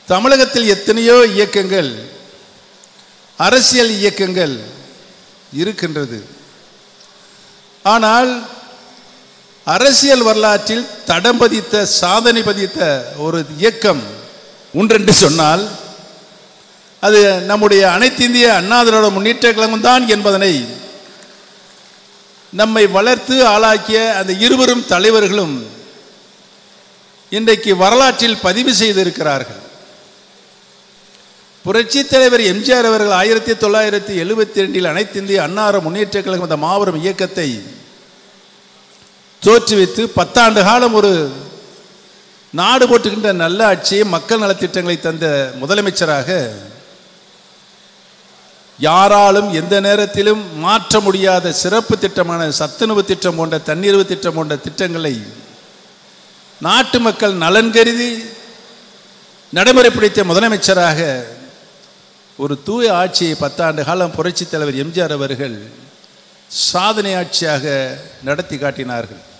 தமிழகத்தில் எத்தனையோ இயக்கங்கள் அரசியல் இயக்கங்கள் இருக்கின்றது ஆனால் அரசியல் வரலாற்றில் தடம் பதித்த சாதனை பதித்த ஒரு இயக்கம் ஒன்றென்று சொன்னால் அது நம்முடைய அனைத்து இந்திய அண்ணா திராவிட முன்னேற்ற கழகம் தான் என்பதனை நம்மை வளர்த்து ஆளாக்கிய அந்த இருவரும் தலைவர்களும் இன்றைக்கு வரலாற்றில் பதிவு செய்திருக்கிறார்கள் புரட்சி தலைவர் எம்ஜிஆர் அவர்கள் ஆயிரத்தி தொள்ளாயிரத்தி எழுபத்தி ரெண்டில் அனைத்து இந்திய அன்னார முன்னேற்ற கழகம் அந்த மாபெரும் இயக்கத்தை தோற்றுவித்து பத்தாண்டு காலம் ஒரு நாடு போட்டுகின்ற நல்ல ஆட்சியை மக்கள் நலத்திட்டங்களை தந்த முதலமைச்சராக யாராலும் எந்த நேரத்திலும் மாற்ற முடியாத சிறப்பு திட்டமான சத்துணவு திட்டம் போன்ற தண்ணீர்வு திட்டம் போன்ற திட்டங்களை நாட்டு மக்கள் நலன் கருதி நடைமுறைப்படுத்திய முதலமைச்சராக ஒரு தூய ஆட்சியை பத்தாண்டு காலம் புரட்சித் தலைவர் எம்ஜிஆர் அவர்கள் சாதனை ஆட்சியாக நடத்தி காட்டினார்கள்